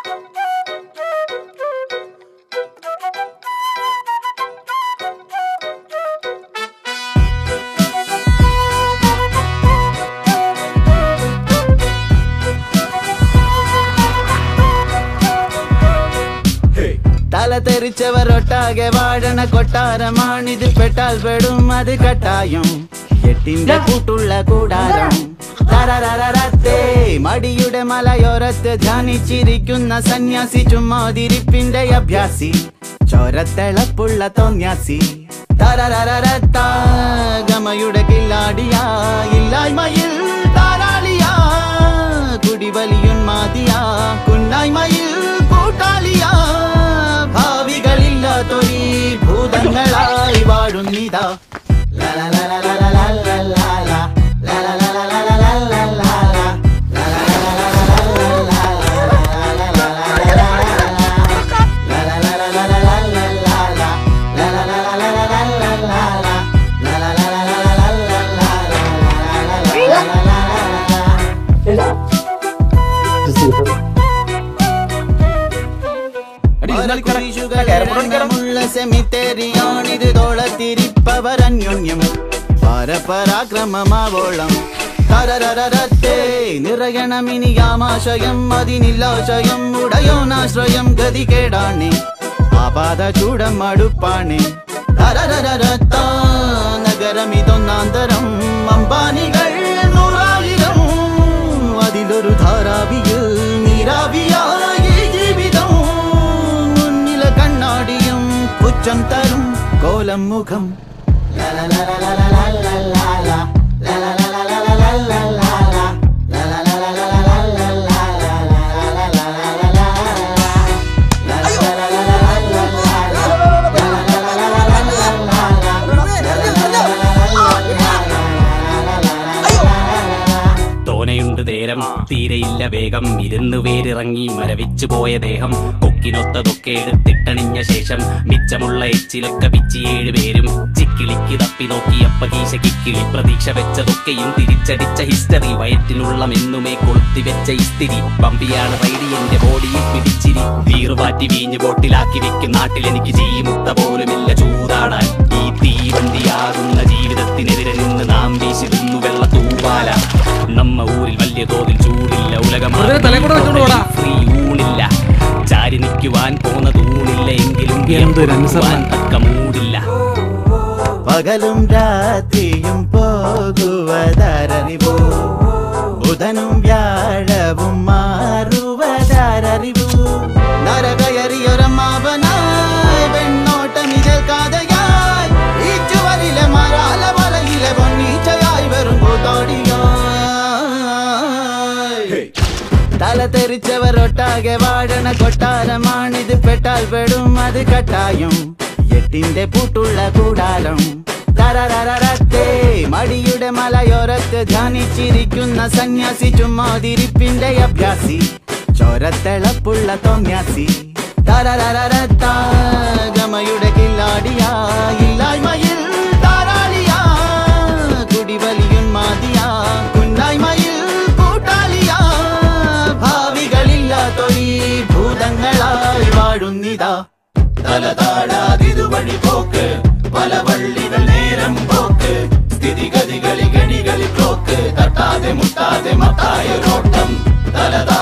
തല തെറിച്ചവരൊട്ടാകെ വാഴണ കൊട്ടാരമാണിത് പെട്ടാൽ പെടും അത് കട്ടായും എട്ടിന്റെ കൂട്ടുള്ള കൂടാരം തരരരരത്തേ മടിയുടെ മലയോരത്ത് ധ്യാനിച്ചിരിക്കുന്ന സന്യാസി ചുമ്മാതിരിപ്പിന്റെ അഭ്യാസി ചോരത്തിളപ്പുള്ള തോന്യാസി തരരരരത്ത ഗമയുടെ കില്ലാടിയാ ഇല്ലായ്മയിൽ താരാളിയാ കുടിവലിയുന്മാതിയാ കുന്നായ്മയിൽ കൂട്ടാളിയാ ഭാവികളില്ലാത്തൊരീ ഭൂതങ്ങളായി വാഴുന്നിതാ കുരിശുകളുള്ള സെമിത്തേരിയാണിത് തോളത്തിരിപ്പവരന്യോന്യം പരപരാക്രമമാവോളം തരരരരത്തേ നിറയണമിനി ആമാശയം അതിനില്ലാശയം ഉടയോനാശ്രയം ഗതികേടാണ് ആപാത ചൂടം അടുപ്പാണ് തരരരരത്ത നഗരമിതൊന്നാന്തരം അമ്പാനികൾ നൂറായിരം അതിലൊരു ധാരാവിയിൽ നീരാവിയായി ജീവിതം മുന്നിലെ കണ്ണാടിയും പുച്ഛം തരും കോലം മുഖം തോനയുണ്ട് നേരം തീരെയില്ല വേഗം ഇരുന്ന് വേരിറങ്ങി മരവിച്ചു പോയ ദേഹം കൊക്കിനൊത്തതൊക്കെ എടുത്തിട്ടണിഞ്ഞ ശേഷം മിച്ചമുള്ള എച്ചിലൊക്കെ പിച്ചി ഏഴ് പേരും ചിക്കിളിക്ക് തപ്പി നോക്കി അപ്പ കീശ കിക്കിളി പ്രതീക്ഷ വെച്ചതൊക്കെയും തിരിച്ചടിച്ച ഹിസ്റ്ററി വയറ്റിനുള്ള മെന്നുമേ കൊളുത്തി വെച്ച ഇസ്തിരി പമ്പിയാണ് റൈഡി എന്റെ ബോഡിയിൽ പിടിച്ചിരി വീറുപാറ്റി വീഞ്ഞ് ബോട്ടിലാക്കി വെക്കും നാട്ടിൽ എനിക്ക് ജീമുത്ത പോലുമില്ല ചൂതാടാൻ ഈ തീവണ്ടിയാകുന്ന ജീവിതത്തിനെതിരെ നിന്ന് നാം വീശിരുന്നു വെള്ള തൂവാല നമ്മ ഊരിൽ വലിയ തോതിൽ ചൂടില്ല വെറുതെ തലയിൽ കൂടെ വെച്ചോണ്ട് പോടാ. ഫ്രീ ഊണില്ല ചാരി നിൽക്കുവാൻ പോന്ന തൂണില്ല എങ്കിലും എന്തൊരു അനുസരണം. തക്ക മൂടില്ല പകലും രാത്രിയും പോകുവതറിവു ബുധനും വ്യാഴവും മാറുവതറിവു നരകയറിയൊരമ്മാവനായി വെണ്ണോട്ടമിതൽ കാതയായി ഈ ചുവരിലെ മരാല വലയിലെ പൊന്നീച്ചയായി വെറും കൂത്തോടിയായി തല തെറിച്ചവരൊട്ടാകെ വാഴണ കൊട്ടാരമാണിത് പെട്ടാൽ പെടും അത് കട്ടായും എട്ടിന്റെ പൂട്ടുള്ള കൂടാരം തരരരരത്തേ മടിയുടെ മലയോരത്ത് ധ്യാനിച്ചിരിക്കുന്ന സന്യാസി ചുമ്മാതിരിപ്പിന്റെ അഭ്യാസി ചോരത്തിളപ്പുള്ള തോന്യാസി തരരരരത്ത ഗമയുടെ കില്ലാടിയാ ഇല്ലായ്മയിൽ താരാളിയാ കുടിവലിയുന്മാതിയാ കുന്നായ്മയിൽ കൂട്ടാളിയാ ഭാവികളില്ലാത്തൊരീ ഭൂതങ്ങളായി വാഴുന്നിതാ തല താഴാതിതുവഴി പോക്ക് പല വള്ളികൾ നേരം പോക്ക് സ്ഥിതിഗതികളി ഗണികളിൽ ക്ലോക്ക് തട്ടാതെ മുട്ടാതെ മത്തായൊരോട്ടം തല